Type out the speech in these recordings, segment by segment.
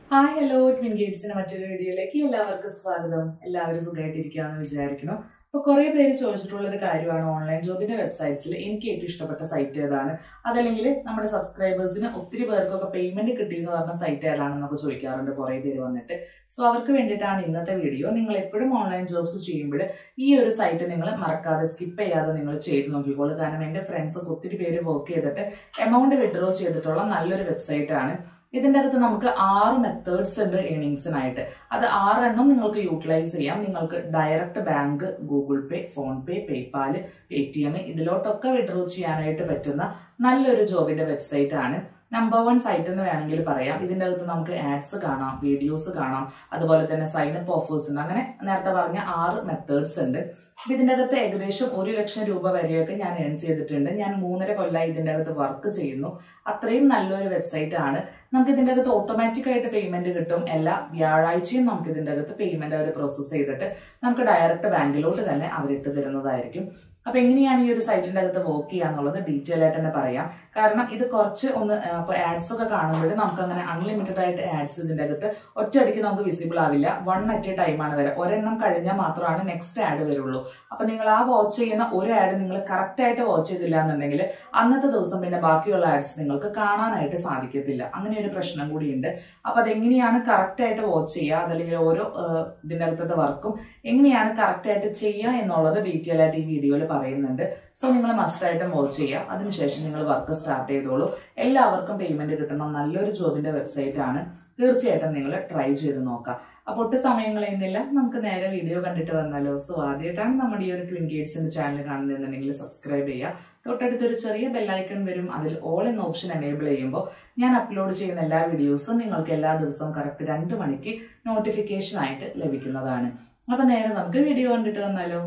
hi hello twin ഗേറ്റ്സിന്റെ മറ്റൊരു വീഡിയോയിലേക്ക് എല്ലാവർക്കും സ്വാഗതം എല്ലാവരും സുഖമായിട്ടിരിക്കുകയെന്ന് വിചാരിക്കുന്നു അപ്പോൾ കുറേ പേര് ചോദിച്ചിട്ടുള്ള ഒരു കാര്യമാണ് ഓൺലൈൻ ജോബിന്റെ വെബ്സൈറ്റ്സിൽ എനിക്ക് ഏറ്റവും ഇഷ്ടപ്പെട്ട സൈറ്റ് ഏതാണ് അതല്ലെങ്കിൽ നമ്മുടെ സബ്സ്ക്രൈബേഴ്സിന് ഒത്തിരി പേർക്കൊക്കെ പേയ്മെന്റ് കിട്ടിയെന്ന് പറഞ്ഞ സൈറ്റ് ഏതാണെന്നൊക്കെ ചോദിക്കാറുണ്ട് കുറേ പേര് വന്നിട്ട് സോ അവർക്ക് വേണ്ടിയിട്ടാണ് ഇന്നത്തെ വീഡിയോ നിങ്ങൾ എപ്പോഴും ഓൺലൈൻ ജോബ്സ് ചെയ്യുമ്പോൾ ഈ ഒരു സൈറ്റ് നിങ്ങൾ മറക്കാതെ സ്കിപ്പ് ചെയ്യാതെ നിങ്ങൾ ചെയ്ത് നോക്കിക്കോളൂ കാരണം എൻ്റെ ഫ്രണ്ട്സ് ഒക്കെ ഒത്തിരി പേര് വർക്ക് ചെയ്തിട്ട് എമൗണ്ട് വിഡ്രോ ചെയ്തിട്ടുള്ള നല്ലൊരു വെബ്സൈറ്റ് ആണ് ഇതിന്റെ അകത്ത് നമുക്ക് ആറ് മെത്തേഡ്സ് ഉണ്ട് ഏണിങ്സിനായിട്ട് അത് ആറെണ്ണം നിങ്ങൾക്ക് യൂട്ടിലൈസ് ചെയ്യാം നിങ്ങൾക്ക് direct bank Google Pay PhonePe PayPal Paytm ഇതിലോട്ടൊക്കെ വിഡ്രോ ചെയ്യാനായിട്ട് പറ്റുന്ന നല്ലൊരു ജോബിന്റെ വെബ്സൈറ്റ് ആണ് നമ്പർ വൺ സൈറ്റ് എന്ന് വേണമെങ്കിൽ പറയാം ഇതിന്റെ അകത്ത് നമുക്ക് ആഡ്സ് കാണാം വീഡിയോസ് കാണാം അതുപോലെ തന്നെ സൈൻ അപ്പ് ഓഫേഴ്സ് ഉണ്ട് അങ്ങനെ നേരത്തെ പറഞ്ഞ ആറ് മെത്തേഡ്സ് ഉണ്ട് അപ്പൊ ഇതിന്റെ അകത്ത് ഏകദേശം ഒരു ലക്ഷം രൂപ വരെയൊക്കെ ഞാൻ ഏൺ ചെയ്തിട്ടുണ്ട് ഞാൻ മൂന്നര കൊല്ലമായി ഇതിന്റെ അകത്ത് വർക്ക് ചെയ്യുന്നു അത്രയും നല്ലൊരു വെബ്സൈറ്റ് ആണ് നമുക്ക് ഇതിന്റെ അകത്ത് ഓട്ടോമാറ്റിക് ആയിട്ട് പേയ്മെന്റ് കിട്ടും എല്ലാ വ്യാഴാഴ്ചയും നമുക്ക് ഇതിന്റെ അകത്ത് പേയ്മെന്റ് അവർ പ്രോസസ് ചെയ്തിട്ട് നമുക്ക് ഡയറക്റ്റ് ബാങ്കിലോട്ട് തന്നെ അവരിട്ട് തരുന്നതായിരിക്കും അപ്പൊ എങ്ങനെയാണ് ഈ ഒരു സൈറ്റിന്റെ അകത്ത് വർക്ക് ചെയ്യുക എന്നുള്ളത് ഡീറ്റെയിൽ ആയിട്ട് തന്നെ പറയാം കാരണം ഇത് കുറച്ച് ഒന്ന് ഇപ്പൊ ആഡ്സ് ഒക്കെ കാണുമ്പോൾ നമുക്ക് അങ്ങനെ അൺലിമിറ്റഡ് ആയിട്ട് ആഡ്സ് ഇതിന്റെ അകത്ത് ഒറ്റയടിക്ക് നമുക്ക് വിസിബിൾ ആവില്ല വൺ അറ്റ് എ ടൈം ആണ് വരെ ഒരെണ്ണം കഴിഞ്ഞാൽ മാത്രമാണ് നെക്സ്റ്റ് ആഡ് വരുള്ളൂ അപ്പൊ നിങ്ങൾ ആ വാച്ച് ചെയ്യുന്ന ഒരു ആഡ് നിങ്ങൾ കറക്റ്റ് ആയിട്ട് വാച്ച് ചെയ്തില്ല എന്നുണ്ടെങ്കിൽ അന്നത്തെ ദിവസം പിന്നെ ബാക്കിയുള്ള ആഡ്സ് നിങ്ങൾക്ക് കാണാനായിട്ട് സാധിക്കത്തില്ല അങ്ങനെ ഒരു പ്രശ്നം കൂടിയുണ്ട് അപ്പൊ അതെങ്ങനെയാണ് കറക്റ്റ് ആയിട്ട് വാച്ച് ചെയ്യുക അതല്ലെങ്കിൽ ഓരോ ഇതിന്റെ അകത്തത്തെ വർക്കും എങ്ങനെയാണ് കറക്റ്റ് ആയിട്ട് ചെയ്യുക എന്നുള്ളത് ഡീറ്റെയിൽ ആയിട്ട് ഈ വീഡിയോയിൽ പറയുന്നുണ്ട് സോ നിങ്ങൾ മസ്റ്റായിട്ടും വാച്ച് ചെയ്യുക അതിനുശേഷം നിങ്ങൾ വർക്ക് സ്റ്റാർട്ട് ചെയ്തോളൂ എല്ലാവർക്കും പേയ്മെന്റ് കിട്ടുന്ന നല്ലൊരു ജോബിന്റെ വെബ്സൈറ്റ് ആണ് തീർച്ചയായിട്ടും നിങ്ങൾ ട്രൈ ചെയ്ത് നോക്കാം അപ്പോൾ ഒട്ടും സമയം കളയുന്നില്ല നമുക്ക് നേരെ വീഡിയോ കണ്ടിട്ട് വന്നാലോ സോ ആദ്യമായിട്ടാണ് നമ്മുടെ ഈ ഒരു ട്വിൻ ഗേറ്റ്സിന്റെ ചാനൽ കാണുന്നതെന്നുണ്ടെങ്കിൽ സബ്സ്ക്രൈബ് ചെയ്യുക തൊട്ടടുത്തൊരു ചെറിയ ബെല്ലൈക്കൺ വരും അതിൽ ഓൾ എന്ന ഓപ്ഷൻ എനേബിൾ ചെയ്യുമ്പോൾ ഞാൻ അപ്ലോഡ് ചെയ്യുന്ന എല്ലാ വീഡിയോസും നിങ്ങൾക്ക് എല്ലാ ദിവസവും കറക്റ്റ് രണ്ട് മണിക്ക് നോട്ടിഫിക്കേഷൻ ആയിട്ട് ലഭിക്കുന്നതാണ് അപ്പൊ നേരെ നമുക്ക് വീഡിയോ കണ്ടിട്ട് വന്നാലോ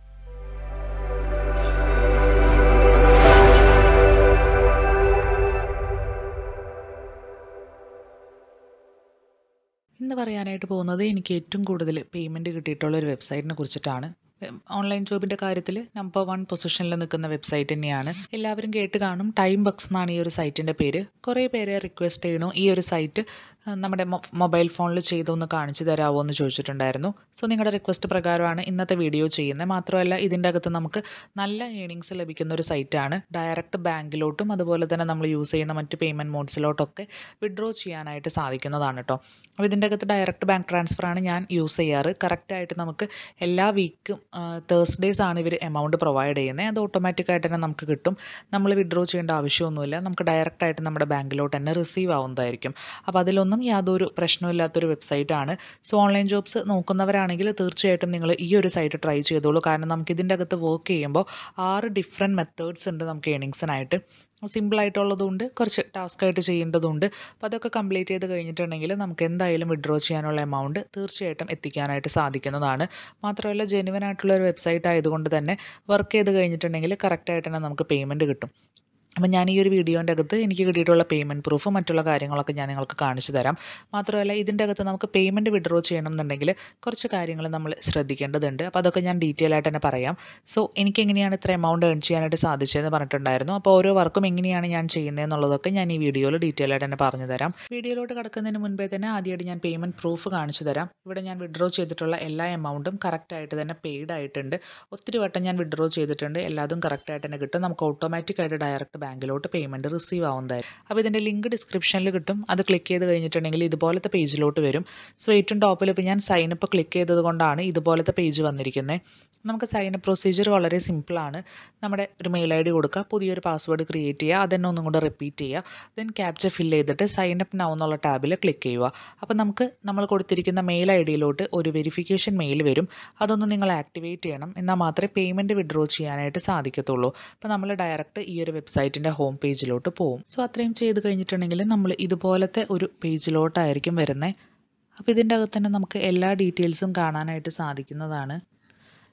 ഇന്ന് പറയാനായിട്ട് പോകുന്നത് എനിക്ക് ഏറ്റവും കൂടുതൽ പേയ്മെൻറ്റ് കിട്ടിയിട്ടുള്ള ഒരു വെബ്സൈറ്റിനെ കുറിച്ചിട്ടാണ് ഓൺലൈൻ ജോബിൻ്റെ കാര്യത്തിൽ നമ്പർ വൺ പൊസിഷനിൽ നിൽക്കുന്ന വെബ്സൈറ്റ് തന്നെയാണ് എല്ലാവരും കേട്ട് കാണും ടൈം ബക്സ് എന്നാണ് ഈ ഒരു സൈറ്റിൻ്റെ പേര് കുറേ പേരെ റിക്വസ്റ്റ് ചെയ്യണു ഈ ഒരു സൈറ്റ് നമ്മുടെ മൊബൈൽ ഫോണിൽ ചെയ്തൊന്ന് കാണിച്ചു തരാമോ എന്ന് ചോദിച്ചിട്ടുണ്ടായിരുന്നു സോ നിങ്ങളുടെ റിക്വസ്റ്റ് പ്രകാരമാണ് ഇന്നത്തെ വീഡിയോ ചെയ്യുന്നത് മാത്രമല്ല ഇതിൻ്റെ അകത്ത് നമുക്ക് നല്ല ഏണിങ്സ് ലഭിക്കുന്ന ഒരു സൈറ്റാണ് ഡയറക്റ്റ് ബാങ്കിലോട്ടും അതുപോലെ തന്നെ നമ്മൾ യൂസ് ചെയ്യുന്ന മറ്റ് പേയ്മെൻറ്റ് മോഡ്സിലോട്ടൊക്കെ വിഡ്രോ ചെയ്യാനായിട്ട് സാധിക്കുന്നതാണ് കേട്ടോ അപ്പോൾ ഇതിൻ്റെ അകത്ത് ഡയറക്റ്റ് ബാങ്ക് ട്രാൻസ്ഫറാണ് ഞാൻ യൂസ് ചെയ്യാറ് കറക്റ്റായിട്ട് നമുക്ക് എല്ലാ വീക്കും തേഴ്സ്ഡേയ്സ് ആണ് ഇവർ എമൗണ്ട് പ്രൊവൈഡ് ചെയ്യുന്നത് അത് ഓട്ടോമാറ്റിക്കായിട്ട് തന്നെ നമുക്ക് കിട്ടും നമ്മൾ വിഡ്രോ ചെയ്യേണ്ട ആവശ്യമൊന്നുമില്ല നമുക്ക് ഡയറക്റ്റായിട്ട് നമ്മുടെ ബാങ്കിലോട്ട് തന്നെ റിസീവ് ആവുന്നതായിരിക്കും അപ്പോൾ അതിലൊന്നും യാതൊരു പ്രശ്നമില്ലാത്തൊരു വെബ്സൈറ്റാണ് സോ ഓൺലൈൻ ജോബ്സ് നോക്കുന്നവരാണെങ്കിൽ തീർച്ചയായിട്ടും നിങ്ങൾ ഈ ഒരു സൈറ്റ് ട്രൈ ചെയ്തോളൂ കാരണം നമുക്ക് ഇതിൻ്റെ അകത്ത് വർക്ക് ചെയ്യുമ്പോൾ ആറ് ഡിഫറെൻറ്റ് മെത്തേഡ്സ് ഉണ്ട് നമുക്ക് ഏണിങ്സിനായിട്ട് സിമ്പിളായിട്ടുള്ളതുണ്ട് കുറച്ച് ടാസ്ക് ആയിട്ട് ചെയ്യേണ്ടതുണ്ട് അപ്പോൾ അതൊക്കെ കംപ്ലീറ്റ് ചെയ്ത് കഴിഞ്ഞിട്ടുണ്ടെങ്കിൽ നമുക്ക് എന്തായാലും വിഡ്രോ ചെയ്യാനുള്ള എമൗണ്ട് തീർച്ചയായിട്ടും എത്തിക്കാനായിട്ട് സാധിക്കുന്നതാണ് മാത്രമല്ല ജെനുവൻ ആയിട്ടുള്ള ഒരു വെബ്സൈറ്റ് ആയതുകൊണ്ട് തന്നെ വർക്ക് ചെയ്ത് കഴിഞ്ഞിട്ടുണ്ടെങ്കിൽ കറക്റ്റായിട്ട് തന്നെ നമുക്ക് പേയ്മെൻറ്റ് കിട്ടും അപ്പം ഞാൻ ഈ ഒരു വീഡിയോൻ്റെ അകത്ത് എനിക്ക് കിട്ടിയിട്ടുള്ള പേയ്മെൻറ്റ് പ്രൂഫ് മറ്റുള്ള കാര്യങ്ങളൊക്കെ ഞാൻ നിങ്ങൾക്ക് കാണിച്ചു തരാം മാത്രമല്ല ഇതിൻ്റെ അകത്ത് നമുക്ക് പേയ്മെൻറ്റ് വിഡ്രോ ചെയ്യണം എന്നുണ്ടെങ്കിൽ കുറച്ച് കാര്യങ്ങൾ നമ്മൾ ശ്രദ്ധിക്കേണ്ടതുണ്ട് അപ്പോൾ അതൊക്കെ ഞാൻ ഡീറ്റെയിൽ ആയിട്ട് തന്നെ പറയാം സോ എനിക്ക് എങ്ങനെയാണ് ഇത്ര എമൗണ്ട് ഏൺ ചെയ്യാനായിട്ട് സാധിച്ചതെന്ന് പറഞ്ഞിട്ടുണ്ടായിരുന്നു അപ്പോൾ ഓരോ വർക്കും എങ്ങനെയാണ് ഞാൻ ചെയ്യുന്നതെന്നുള്ളതൊക്കെ ഞാൻ ഈ വീഡിയോയിൽ ഡീറ്റെയിൽ ആയിട്ട് തന്നെ പറഞ്ഞു തരാം വീഡിയോയിലോട്ട് കിടക്കുന്നതിന് മുൻപേ തന്നെ ആദ്യമായിട്ട് ഞാൻ പേയ്മെൻറ്റ് പ്രൂഫ് കാണിച്ചു തരാം ഇവിടെ ഞാൻ വിഡ്രോ ചെയ്തിട്ടുള്ള എല്ലാ എമൗണ്ടും കറക്റ്റായിട്ട് തന്നെ പെയ്ഡ് ആയിട്ടുണ്ട് ഒത്തിരി വട്ടം ഞാൻ വിഡ്രോ ചെയ്തിട്ടുണ്ട് എല്ലാതും കറക്റ്റായിട്ട് തന്നെ കിട്ടും നമുക്ക് ഓട്ടോമാറ്റിക്കായിട്ട് ഡയറക്റ്റ് ബാങ്കിലോട്ട് പേയ്മെൻറ്റ് റിസീവ് ആവുന്നതായിരിക്കും അപ്പോൾ ഇതിൻ്റെ ലിങ്ക് ഡിസ്ക്രിപ്ഷനിൽ കിട്ടും അത് ക്ലിക്ക് ചെയ്ത് കഴിഞ്ഞിട്ടുണ്ടെങ്കിൽ ഇതുപോലത്തെ പേജിലോട്ട് വരും സോ ഏറ്റവും ടോപ്പിൽ ഇപ്പോൾ ഞാൻ സൈനപ്പ് ക്ലിക്ക് ചെയ്തത് കൊണ്ടാണ് ഇതുപോലത്തെ പേജ് വന്നിരിക്കുന്നത് നമുക്ക് സൈനപ്പ് പ്രൊസീജിയർ വളരെ സിമ്പിളാണ് നമ്മുടെ ഒരു മെയിൽ ഐ ഡി കൊടുക്കുക പുതിയൊരു പാസ്വേഡ് ക്രിയേറ്റ് ചെയ്യുക അതെന്നെ ഒന്നും കൂടെ റിപ്പീറ്റ് ചെയ്യുക ദെൻ ക്യാപ്ചർ ഫില്ല് ചെയ്തിട്ട് സൈനപ്പ് നൗ എന്നുള്ള ടാബിൽ ക്ലിക്ക് ചെയ്യുക അപ്പോൾ നമുക്ക് നമ്മൾ കൊടുത്തിരിക്കുന്ന മെയിൽ ഐ ഡിയിലോട്ട് ഒരു വെരിഫിക്കേഷൻ മെയിൽ വരും അതൊന്ന് നിങ്ങൾ ആക്ടിവേറ്റ് ചെയ്യണം എന്നാൽ മാത്രമേ പേയ്മെൻറ്റ് വിഡ്രോ ചെയ്യാനായിട്ട് സാധിക്കത്തുള്ളൂ അപ്പോൾ നമ്മൾ ഡയറക്റ്റ് ഈ ഒരു വെബ്സൈറ്റിൻ്റെ ഹോം പേജിലോട്ട് പോകും സോ അത്രയും ചെയ്ത് കഴിഞ്ഞിട്ടുണ്ടെങ്കിൽ നമ്മൾ ഇതുപോലത്തെ ഒരു പേജിലോട്ടായിരിക്കും വരുന്നത് അപ്പോൾ ഇതിൻ്റെ അകത്ത് തന്നെ നമുക്ക് എല്ലാ ഡീറ്റെയിൽസും കാണാനായിട്ട് സാധിക്കുന്നതാണ്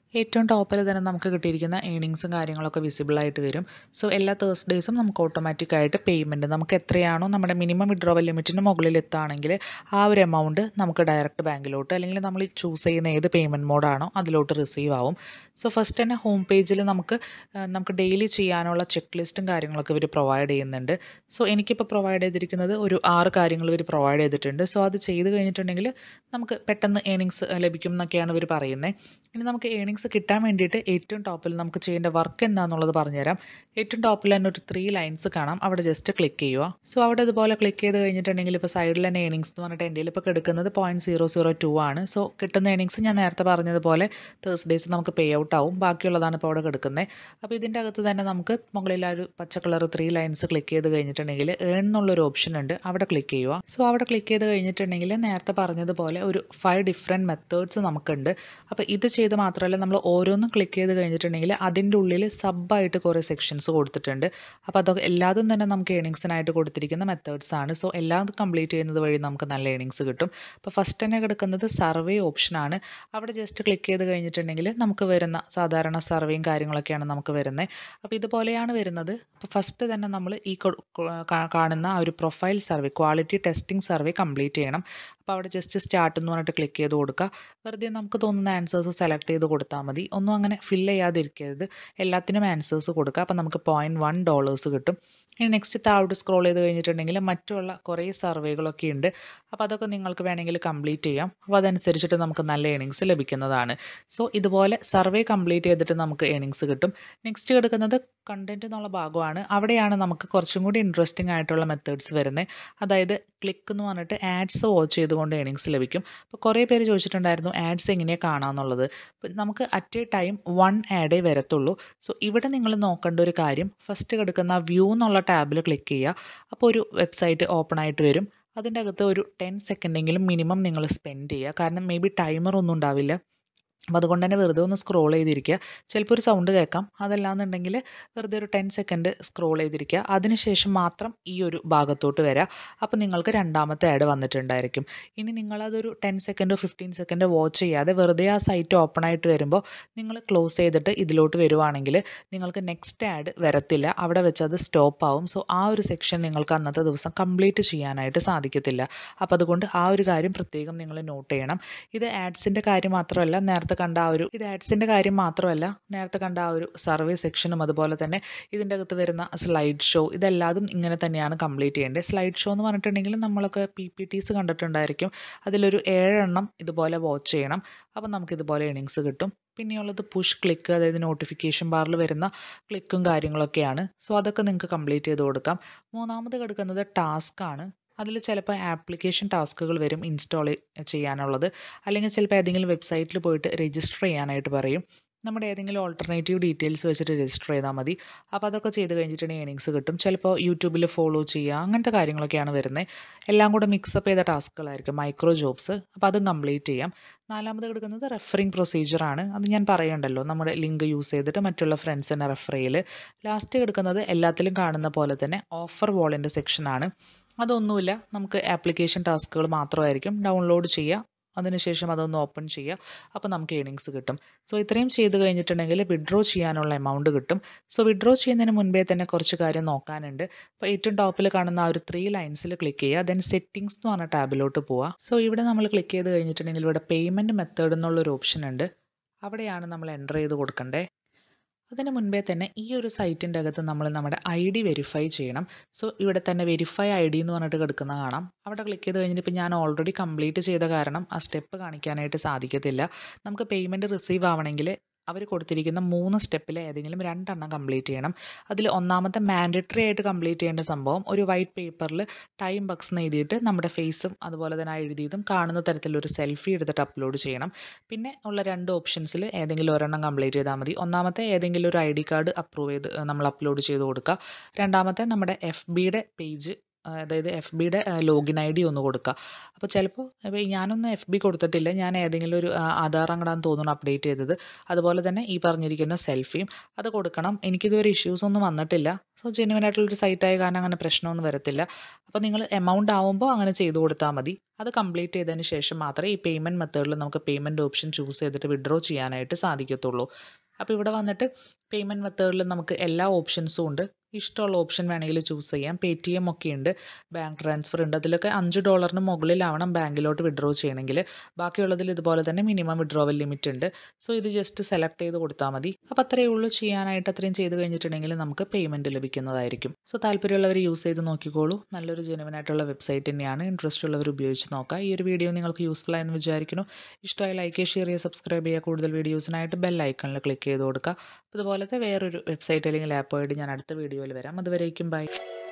ഏറ്റവും ടോപ്പിൽ തന്നെ നമുക്ക് കിട്ടിയിരിക്കുന്ന ഏണിങ്സും കാര്യങ്ങളൊക്കെ വിസിബിൾ ആയിട്ട് വരും സോ എല്ലാ തേഴ്സ്ഡേയ്സും നമുക്ക് ഓട്ടോമാറ്റിക് ആയിട്ട് പേയ്മെൻറ്റ് നമുക്ക് എത്രയാണോ നമ്മുടെ മിനിമം വിഡ്രോവൽ ലിമിറ്റിന് മുകളിൽ എത്തുകയാണെങ്കിൽ ആ ഒരു എമൗണ്ട് നമുക്ക് ഡയറക്റ്റ് ബാങ്കിലോട്ട് അല്ലെങ്കിൽ നമ്മൾ ചൂസ് ചെയ്യുന്ന ഏത് പേയ്മെൻറ്റ് മോഡാണോ അതിലോട്ട് റിസീവ് ആവും സോ ഫസ്റ്റ് തന്നെ ഹോം പേജിൽ നമുക്ക് ആ, നമുക്ക് ഡെയിലി ചെയ്യാനുള്ള ചെക്ക് ലിസ്റ്റും കാര്യങ്ങളൊക്കെ ഇവർ പ്രൊവൈഡ് ചെയ്യുന്നുണ്ട് സോ എനിക്കിപ്പോൾ പ്രൊവൈഡ് ചെയ്തിരിക്കുന്നത് ഒരു ആറ് കാര്യങ്ങൾ ഇവർ പ്രൊവൈഡ് ചെയ്തിട്ടുണ്ട് സോ അത് ചെയ്ത് കഴിഞ്ഞിട്ടുണ്ടെങ്കിൽ നമുക്ക് പെട്ടെന്ന് ഏണിങ്സ് ലഭിക്കും എന്നൊക്കെയാണ് ഇവർ പറയുന്നത് ഇനി നമുക്ക് ഏണിങ്സ് കിട്ടാൻ വേണ്ടിയിട്ട് ഏറ്റവും ടോപ്പിൽ നമുക്ക് ചെയ്യേണ്ട വർക്ക് എന്താണെന്നുള്ളത് പറഞ്ഞുതരാം ഏറ്റവും ടോപ്പിൽ തന്നെ ഒരു ത്രീ ലൈൻസ് കാണാം അവിടെ ജസ്റ്റ് ക്ലിക്ക് ചെയ്യുക സോ അവിടെ ഇതുപോലെ ക്ലിക്ക് ചെയ്ത് കഴിഞ്ഞിട്ടുണ്ടെങ്കിൽ ഇപ്പോൾ സൈഡിൽ തന്നെ ഏണിങ്സ് എന്ന് പറഞ്ഞിട്ട് എൻ്റെ ഇപ്പോൾ കിടക്കുന്നത് പോയിൻറ്റ് സീറോ സീറോ ടു ആണ് സോ കിട്ടുന്ന ഏണിങ്സ് ഞാൻ നേരത്തെ പറഞ്ഞതുപോലെ തേഴ്സ്ഡേയ്സ് നമുക്ക് പേ ഔട്ട് ആവും ബാക്കിയുള്ളതാണ് ഇപ്പോൾ അവിടെ കിടക്കുന്നത് അപ്പോൾ ഇതിൻ്റെ അകത്ത് തന്നെ നമുക്ക് മുകളിൽ ആ ഒരു പച്ച കളർ ത്രീ ലൈൻസ് ക്ലിക്ക് ചെയ്ത് കഴിഞ്ഞിട്ടുണ്ടെങ്കിൽ ഏൺ എന്നുള്ളൊരു ഓപ്ഷൻ ഉണ്ട് അവിടെ ക്ലിക്ക് ചെയ്യുക സോ അവിടെ ക്ലിക്ക് ചെയ്ത് കഴിഞ്ഞിട്ടുണ്ടെങ്കിൽ നേരത്തെ പറഞ്ഞതുപോലെ ഒരു ഫൈവ് ഡിഫറെൻറ്റ് മെത്തേഡ്സ് നമുക്കുണ്ട് അപ്പോൾ ഇത് ചെയ്ത് മാത്രമല്ല നമ്മൾ ഓരോന്നും ക്ലിക്ക് ചെയ്ത് കഴിഞ്ഞിട്ടുണ്ടെങ്കിൽ അതിൻ്റെ ഉള്ളിൽ സബ്ബായിട്ട് കുറേ സെക്ഷൻസ് കൊടുത്തിട്ടുണ്ട് അപ്പോൾ അതൊക്കെ എല്ലാതും തന്നെ നമുക്ക് ഏണിങ്സിനായിട്ട് കൊടുത്തിരിക്കുന്ന മെത്തേഡ്സ് ആണ് സോ എല്ലാം കംപ്ലീറ്റ് ചെയ്യുന്നത് വഴി നമുക്ക് നല്ല ഏണിങ്സ് കിട്ടും അപ്പോൾ ഫസ്റ്റ് തന്നെ കിടക്കുന്നത് സർവേ ഓപ്ഷനാണ് അവിടെ ജസ്റ്റ് ക്ലിക്ക് ചെയ്ത് കഴിഞ്ഞിട്ടുണ്ടെങ്കിൽ നമുക്ക് വരുന്ന സാധാരണ സർവേയും കാര്യങ്ങളൊക്കെയാണ് നമുക്ക് വരുന്നത് അപ്പോൾ ഇതുപോലെയാണ് വരുന്നത് അപ്പോൾ ഫസ്റ്റ് തന്നെ നമ്മൾ ഈ കൊ- കൊ- കാ- കാണുന്ന ആ ഒരു profile survey quality testing survey complete ചെയ്യണം അപ്പോൾ അവിടെ ജസ്റ്റ് സ്റ്റാർട്ട് എന്ന് പറഞ്ഞിട്ട് ക്ലിക്ക് ചെയ്ത് കൊടുക്കുക വെറുതെ നമുക്ക് തോന്നുന്ന ആൻസേഴ്സ് സെലക്ട് ചെയ്ത് കൊടുത്താൽ മതി ഒന്നും അങ്ങനെ ഫില്ല് ചെയ്യാതിരിക്കരുത് എല്ലാത്തിനും ആൻസേഴ്സ് കൊടുക്കുക അപ്പോൾ നമുക്ക് പോയിൻറ്റ് വൺ ഡോളേഴ്സ് കിട്ടും ഇനി നെക്സ്റ്റ് താഴോട്ട് സ്ക്രോൾ ചെയ്ത് കഴിഞ്ഞിട്ടുണ്ടെങ്കിൽ മറ്റുള്ള കുറേ സർവേകളൊക്കെ ഉണ്ട് അപ്പോൾ അതൊക്കെ നിങ്ങൾക്ക് വേണമെങ്കിൽ കംപ്ലീറ്റ് ചെയ്യാം അപ്പോൾ അതനുസരിച്ചിട്ട് നമുക്ക് നല്ല ഏണിങ്സ് ലഭിക്കുന്നതാണ് സോ ഇതുപോലെ സർവേ കംപ്ലീറ്റ് ചെയ്തിട്ട് നമുക്ക് ഏണിങ്സ് കിട്ടും നെക്സ്റ്റ് കിടക്കുന്നത് കണ്ടൻറ്റ് എന്നുള്ള ഭാഗമാണ് അവിടെയാണ് നമുക്ക് കുറച്ചും കൂടി ഇൻട്രസ്റ്റിംഗ് ആയിട്ടുള്ള മെത്തേഡ്സ് വരുന്നത് അതായത് ക്ലിക്ക് എന്ന് പറഞ്ഞിട്ട് ആഡ്സ് വാച്ച് ചെയ്തുകൊണ്ട് ഏണിങ്സ് ലഭിക്കും അപ്പോൾ കുറേ പേര് ചോദിച്ചിട്ടുണ്ടായിരുന്നു ആഡ്സ് എങ്ങനെയാണ് കാണാമെന്നുള്ളത് അപ്പോൾ നമുക്ക് അറ്റ് എ ടൈം വൺ ആഡേ വരത്തുള്ളൂ സോ ഇവിടെ നിങ്ങൾ നോക്കേണ്ട ഒരു കാര്യം ഫസ്റ്റ് കിടക്കുന്ന വ്യൂ എന്നുള്ള ടാബിൽ ക്ലിക്ക് ചെയ്യുക അപ്പോൾ ഒരു വെബ്സൈറ്റ് ഓപ്പൺ ആയിട്ട് വരും അതിൻ്റെ അകത്ത് ഒരു ടെൻ സെക്കൻഡെങ്കിലും മിനിമം നിങ്ങൾ സ്പെൻഡ് ചെയ്യുക കാരണം മേ ബി ടൈമർ ഒന്നും ഉണ്ടാവില്ല അപ്പോൾ അതുകൊണ്ട് തന്നെ വെറുതെ ഒന്ന് സ്ക്രോൾ ചെയ്തിരിക്കുക ചിലപ്പോൾ ഒരു സൗണ്ട് കേൾക്കാം അതല്ലാന്നുണ്ടെങ്കിൽ വെറുതെ ഒരു ടെൻ സെക്കൻഡ് സ്ക്രോൾ ചെയ്തിരിക്കുക അതിനുശേഷം മാത്രം ഈ ഒരു ഭാഗത്തോട്ട് വരിക അപ്പോൾ നിങ്ങൾക്ക് രണ്ടാമത്തെ ആഡ് വന്നിട്ടുണ്ടായിരിക്കും ഇനി നിങ്ങളതൊരു ടെൻ സെക്കൻഡോ ഫിഫ്റ്റീൻ സെക്കൻഡോ വാച്ച് ചെയ്യാതെ വെറുതെ ആ സൈറ്റ് ഓപ്പൺ ആയിട്ട് വരുമ്പോൾ നിങ്ങൾ ക്ലോസ് ചെയ്തിട്ട് ഇതിലോട്ട് വരുവാണെങ്കിൽ നിങ്ങൾക്ക് നെക്സ്റ്റ് ആഡ് വരത്തില്ല അവിടെ വെച്ച് അത് സ്റ്റോപ്പ് ആവും സോ ആ ഒരു സെക്ഷൻ നിങ്ങൾക്ക് അന്നത്തെ ദിവസം കംപ്ലീറ്റ് ചെയ്യാനായിട്ട് സാധിക്കത്തില്ല അപ്പോൾ അതുകൊണ്ട് ആ ഒരു കാര്യം പ്രത്യേകം നിങ്ങൾ നോട്ട് ചെയ്യണം ഇത് ആഡ്സിൻ്റെ കാര്യം മാത്രമല്ല നേരത്തെ കണ്ട ആ ഒരു ഇത് ആഡ്സിൻ്റെ കാര്യം മാത്രമല്ല നേരത്തെ കണ്ട ആ ഒരു സർവേ സെക്ഷനും അതുപോലെ തന്നെ ഇതിൻ്റെ അകത്ത് വരുന്ന സ്ലൈഡ് ഷോ ഇതെല്ലാതും ഇങ്ങനെ തന്നെയാണ് കംപ്ലീറ്റ് ചെയ്യേണ്ടത് സ്ലൈഡ് ഷോ എന്ന് പറഞ്ഞിട്ടുണ്ടെങ്കിൽ നമ്മളൊക്കെ പി പി ടീസ് കണ്ടിട്ടുണ്ടായിരിക്കും അതിലൊരു ഏഴെണ്ണം ഇതുപോലെ വാച്ച് ചെയ്യണം അപ്പം നമുക്ക് ഇതുപോലെ ഏണിങ്സ് കിട്ടും പിന്നെയുള്ളത് പുഷ് ക്ലിക്ക് അതായത് നോട്ടിഫിക്കേഷൻ ബാറിൽ വരുന്ന ക്ലിക്കും കാര്യങ്ങളൊക്കെയാണ് സോ അതൊക്കെ നിങ്ങൾക്ക് കംപ്ലീറ്റ് ചെയ്ത് കൊടുക്കാം മൂന്നാമത് കിടക്കുന്നത് ടാസ്ക് ആണ് അതിൽ ചിലപ്പോൾ ആപ്ലിക്കേഷൻ ടാസ്കുകൾ വരും ഇൻസ്റ്റാൾ ചെയ്യാനുള്ളത് അല്ലെങ്കിൽ ചിലപ്പോൾ ഏതെങ്കിലും വെബ്സൈറ്റിൽ പോയിട്ട് രജിസ്റ്റർ ചെയ്യാനായിട്ട് പറയും നമ്മുടെ ഏതെങ്കിലും ഓൾട്ടർനേറ്റീവ് ഡീറ്റെയിൽസ് വെച്ചിട്ട് രജിസ്റ്റർ ചെയ്താൽ മതി അപ്പോൾ അതൊക്കെ ചെയ്ത് കഴിഞ്ഞിട്ടുണ്ടെങ്കിൽ ഏണിങ്സ് കിട്ടും ചിലപ്പോൾ യൂട്യൂബിൽ ഫോളോ ചെയ്യുക അങ്ങനത്തെ കാര്യങ്ങളൊക്കെയാണ് വരുന്നത് എല്ലാം കൂടെ മിക്സപ്പ് ചെയ്ത ടാസ്കുകളായിരിക്കും മൈക്രോ ജോബ്സ് അപ്പോൾ അതും കംപ്ലീറ്റ് ചെയ്യാം നാലാമത് കിടക്കുന്നത് റെഫറിങ് പ്രൊസീജിയറാണ് അത് ഞാൻ പറയണ്ടല്ലോ നമ്മുടെ ലിങ്ക് യൂസ് ചെയ്തിട്ട് മറ്റുള്ള ഫ്രണ്ട്സിനെ റെഫർ ചെയ്യൽ ലാസ്റ്റ് കിടക്കുന്നത് എല്ലാത്തിലും കാണുന്ന പോലെ തന്നെ ഓഫർ വാളിൻ്റെ സെക്ഷനാണ് അതൊന്നുമില്ല നമുക്ക് ആപ്ലിക്കേഷൻ ടാസ്കുകൾ മാത്രമായിരിക്കും ഡൗൺലോഡ് ചെയ്യുക അതിനുശേഷം അതൊന്ന് ഓപ്പൺ ചെയ്യുക അപ്പോൾ നമുക്ക് ഏണിങ്സ് കിട്ടും സോ ഇത്രയും ചെയ്ത് കഴിഞ്ഞിട്ടുണ്ടെങ്കിൽ വിഡ്രോ ചെയ്യാനുള്ള എമൗണ്ട് കിട്ടും സോ വിഡ്രോ ചെയ്യുന്നതിന് മുൻപേ തന്നെ കുറച്ച് കാര്യം നോക്കാനുണ്ട് അപ്പോൾ ഏറ്റവും ടോപ്പിൽ കാണുന്ന ആ ഒരു ത്രീ ലൈൻസിൽ ക്ലിക്ക് ചെയ്യുക ദെൻ സെറ്റിങ്സ് എന്ന് പറഞ്ഞ ടാബിലോട്ട് പോവുക സോ ഇവിടെ നമ്മൾ ക്ലിക്ക് ചെയ്ത് കഴിഞ്ഞിട്ടുണ്ടെങ്കിൽ ഇവിടെ പേയ്മെൻറ്റ് മെത്തേഡ് എന്നുള്ളൊരു ഓപ്ഷൻ ഉണ്ട് അവിടെയാണ് നമ്മൾ എൻ്റർ ചെയ്ത് കൊടുക്കേണ്ടത് അതിന് മുൻപേ തന്നെ ഈ ഒരു സൈറ്റിൻ്റെ അകത്ത് നമ്മൾ നമ്മുടെ ഐ ഡി വെരിഫൈ ചെയ്യണം സോ ഇവിടെ തന്നെ വെരിഫൈ ഐ ഡി എന്ന് പറഞ്ഞിട്ട് കിടക്കുന്ന കാണാം അവിടെ ക്ലിക്ക് ചെയ്ത് കഴിഞ്ഞിട്ട് ഇപ്പോൾ ഞാൻ ഓൾറെഡി കംപ്ലീറ്റ് ചെയ്ത കാരണം ആ സ്റ്റെപ്പ് കാണിക്കാനായിട്ട് സാധിക്കത്തില്ല നമുക്ക് പേയ്മെൻറ്റ് റിസീവ് ആവണമെങ്കിൽ അവർ കൊടുത്തിരിക്കുന്ന മൂന്ന് സ്റ്റെപ്പിൽ ഏതെങ്കിലും രണ്ടെണ്ണം കംപ്ലീറ്റ് ചെയ്യണം അതിൽ ഒന്നാമത്തെ മാൻഡറ്ററി ആയിട്ട് കംപ്ലീറ്റ് ചെയ്യേണ്ട സംഭവം ഒരു വൈറ്റ് പേപ്പറിൽ ടൈം ബക്സ് എന്ന് എഴുതിയിട്ട് നമ്മുടെ ഫേസും അതുപോലെ തന്നെ ആ എഴുതിയതും കാണുന്ന തരത്തിലൊരു സെൽഫി എടുത്തിട്ട് അപ്ലോഡ് ചെയ്യണം പിന്നെ ഉള്ള രണ്ട് ഓപ്ഷൻസിൽ ഏതെങ്കിലും ഒരെണ്ണം കംപ്ലീറ്റ് ചെയ്താൽ മതി ഒന്നാമത്തെ ഏതെങ്കിലും ഒരു ഐ ഡി കാർഡ് അപ്രൂവ് ചെയ്ത് നമ്മൾ അപ്ലോഡ് ചെയ്ത് കൊടുക്കുക രണ്ടാമത്തെ നമ്മുടെ എഫ് ബിയുടെ പേജ് അതായത് എഫ് ബിയുടെ ലോഗിൻ ഐ ഡി ഒന്ന് കൊടുക്കുക അപ്പോൾ ചിലപ്പോൾ ഇപ്പോൾ ഞാനൊന്നും എഫ് ബി കൊടുത്തിട്ടില്ല ഞാൻ ഏതെങ്കിലും ഒരു ആ, ആധാർ അങ്ങടാന്ന് തോന്നുന്നു അപ്ഡേറ്റ് ചെയ്തത് അതുപോലെ തന്നെ ഈ പറഞ്ഞിരിക്കുന്ന സെൽഫിയും അത് കൊടുക്കണം എനിക്കിതുവരെ ഇഷ്യൂസ് ഒന്നും വന്നിട്ടില്ല സോ ജെന്യുവൻ ആയിട്ടുള്ളൊരു സൈറ്റായ കാരണം അങ്ങനെ പ്രശ്നമൊന്നും വരത്തില്ല അപ്പോൾ നിങ്ങൾ എമൗണ്ട് ആവുമ്പോൾ അങ്ങനെ ചെയ്തു കൊടുത്താൽ മതി അത് കംപ്ലീറ്റ് ചെയ്തതിന് ശേഷം മാത്രമേ ഈ പേയ്മെൻറ്റ് മെത്തേഡിൽ നമുക്ക് പേയ്മെൻറ്റ് ഓപ്ഷൻ ചൂസ് ചെയ്തിട്ട് വിഡ്രോ ചെയ്യാനായിട്ട് സാധിക്കത്തുള്ളൂ അപ്പോൾ ഇവിടെ വന്നിട്ട് പേയ്മെൻറ്റ് മെത്തേഡിൽ നമുക്ക് എല്ലാ ഓപ്ഷൻസും ഉണ്ട് ഇഷ്ടമുള്ള ഓപ്ഷൻ വേണമെങ്കിൽ ചൂസ് ചെയ്യാം പേ ടി എം ഒക്കെ ഉണ്ട് ബാങ്ക് ട്രാൻസ്ഫർ ഉണ്ട് അതിലൊക്കെ അഞ്ച് ഡോളറിന് മുകളിലാവണം ബാങ്കിലോട്ട് വിഡ്രോ ചെയ്യണമെങ്കിൽ ബാക്കിയുള്ളതിൽ ഇതുപോലെ തന്നെ മിനിമം വിഡ്രോവൽ ലിമിറ്റ് ഉണ്ട് സോ ഇത് ജസ്റ്റ് സെലക്ട് ചെയ്ത് കൊടുത്താൽ മതി അപ്പോൾ അത്രയേ ഉള്ളൂ ചെയ്യാനായിട്ട് അത്രയും ചെയ്ത് കഴിഞ്ഞിട്ടുണ്ടെങ്കിൽ നമുക്ക് പേയ്മെൻറ്റ് ലഭിക്കുന്നതായിരിക്കും സോ താല്പര്യമുള്ളവർ യൂസ് ചെയ്ത് നോക്കിക്കോളൂ നല്ലൊരു ജെനുവൻ ആയിട്ടുള്ള വെബ്സൈറ്റ് തന്നെയാണ് ഇൻട്രസ്റ്റ് ഉള്ളവർ ഉപയോഗിച്ച് നോക്കാം ഈ ഒരു വീഡിയോ നിങ്ങൾക്ക് യൂസ്ഫുൾ ആയെന്ന് വിചാരിക്കുന്നു ഇഷ്ടമായി ലൈക്ക് ചെയ്യുക ഷെയർ ചെയ്യുക സബ്സ്ക്രൈബ് ചെയ്യുക കൂടുതൽ വീഡിയോസിനായിട്ട് ബെൽ ഐക്കണിൽ ക്ലിക്ക് ചെയ്ത് കൊടുക്കുക അതുപോലത്തെ വേറൊരു വെബ്സൈറ്റ് അല്ലെങ്കിൽ ആപ്പുമായിട്ട് ഞാൻ അടുത്ത വീഡിയോയിൽ വരാം അതുവരേക്കും ബൈ